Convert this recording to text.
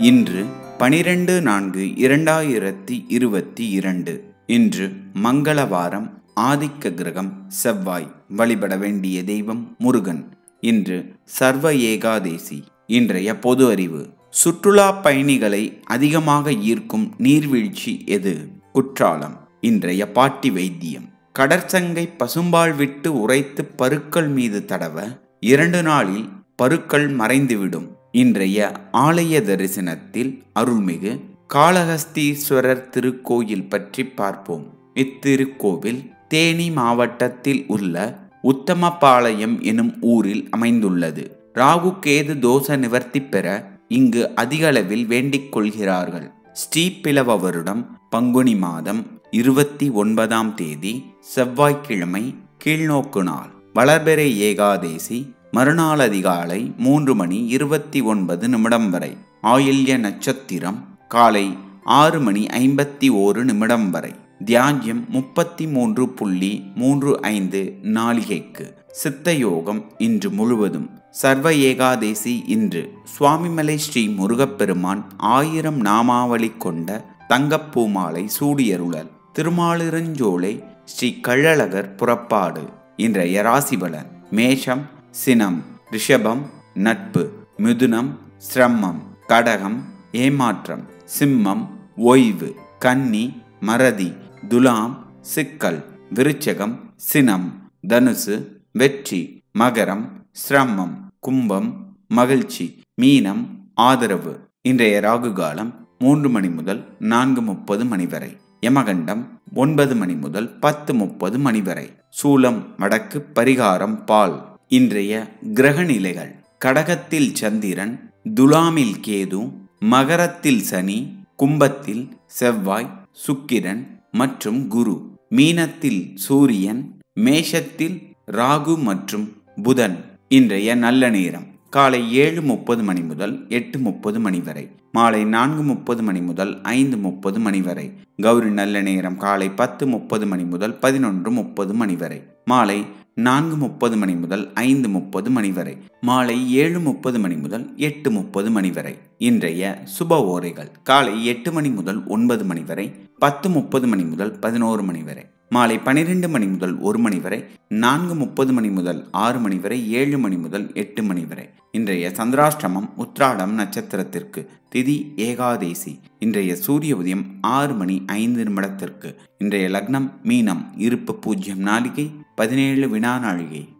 இன்று பனிரெண்டு நான்கு இரண்டாயிரத்தி இருபத்தி இரண்டு இன்று மங்களவாரம் ஆதிக்க கிரகம் செவ்வாய் வழிபட வேண்டிய தெய்வம் முருகன் இன்று சர்வ ஏகாதேசி இன்றைய பொது அறிவு சுற்றுலா பயணிகளை அதிகமாக ஈர்க்கும் நீர்வீழ்ச்சி எது குற்றாலம் இன்றைய பாட்டி வைத்தியம் கடற்சங்கை பசும்பால் விட்டு உரைத்து பருக்கள் மீது தடவ இரண்டு நாளில் பருக்கள் மறைந்துவிடும் இன்றைய ஆலய தரிசனத்தில் அருள்மிகு காளஹஸ்தீஸ்வரர் திருக்கோயில் பற்றி பார்ப்போம் இத்திருக்கோவில் தேனி மாவட்டத்தில் உள்ள உத்தமபாளையம் எனும் ஊரில் அமைந்துள்ளது ராகு கேது தோஷ நிவர்த்தி பெற இங்கு அதிகளவில் வேண்டிக் கொள்கிறார்கள் ஸ்ரீபிளவ வருடம் பங்குனி மாதம் இருபத்தி ஒன்பதாம் தேதி செவ்வாய்க்கிழமை கீழ்நோக்கு நாள் வளர்பெறை ஏகாதேசி மறுநாள் அதிகாலை மூன்று மணி இருபத்தி ஒன்பது நிமிடம் வரை ஆயில்ய நட்சத்திரம் காலை ஆறு மணி ஐம்பத்தி ஓரு நிமிடம் வரை தியாஜ்யம் முப்பத்தி மூன்று புள்ளி மூன்று ஐந்து நாளிகைக்கு சித்த யோகம் இன்று முழுவதும் சர்வ ஏகாதேசி இன்று சுவாமிமலை ஸ்ரீ முருகப்பெருமான் ஆயிரம் நாமாவளி கொண்ட தங்கப்பூமாலை சூடியருளல் திருமாலிரஞ்சோலை ஸ்ரீ கள்ளழகர் புறப்பாடு இன்றைய ராசிபலன் மேஷம் சினம் ரிஷபம் நட்பு மிதுனம் சிரமம் கடகம் ஏமாற்றம் சிம்மம் ஓய்வு கன்னி மறதி துலாம் சிக்கல் விருச்சகம் சினம் தனுசு வெற்றி மகரம் சிரமம் கும்பம் மகிழ்ச்சி மீனம் ஆதரவு இன்றைய ராகு காலம் மூன்று மணி முதல் நான்கு முப்பது மணி வரை யமகண்டம் ஒன்பது மணி முதல் பத்து முப்பது மணி வரை சூலம் வடக்கு பரிகாரம் பால் இன்றைய கிரக நிலைகள் கடகத்தில் சந்திரன் துலாமில் கேது மகரத்தில் சனி கும்பத்தில் செவ்வாய் சுக்கிரன் மற்றும் குரு மீனத்தில் சூரியன் மேஷத்தில் ராகு மற்றும் புதன் இன்றைய நல்ல நேரம் காலை ஏழு முப்பது மணி முதல் எட்டு முப்பது மணி வரை மாலை நான்கு முப்பது மணி முதல் ஐந்து முப்பது மணி வரை கௌரி நல்ல நேரம் காலை பத்து முப்பது மணி முதல் பதினொன்று முப்பது மணி வரை மாலை நான்கு முப்பது மணி முதல் ஐந்து முப்பது மணி வரை மாலை ஏழு முப்பது மணி முதல் எட்டு முப்பது மணி வரை இன்றைய சுப ஓரைகள் காலை எட்டு மணி முதல் ஒன்பது மணி வரை பத்து முப்பது மணி முதல் பதினோரு மணி வரை மாலை பனிரெண்டு மணி முதல் ஒரு மணி வரை நான்கு முப்பது மணி முதல் ஆறு மணி வரை ஏழு மணி முதல் எட்டு மணி வரை இன்றைய சந்திராஷ்டமம் உத்ராடம் நட்சத்திரத்திற்கு திதி ஏகாதேசி இன்றைய சூரிய உதயம் ஆறு மணி ஐந்து நிமிடத்திற்கு இன்றைய லக்னம் மீனம் இருப்பு பூஜ்ஜியம் நாளிகை பதினேழு வினா நாழிகை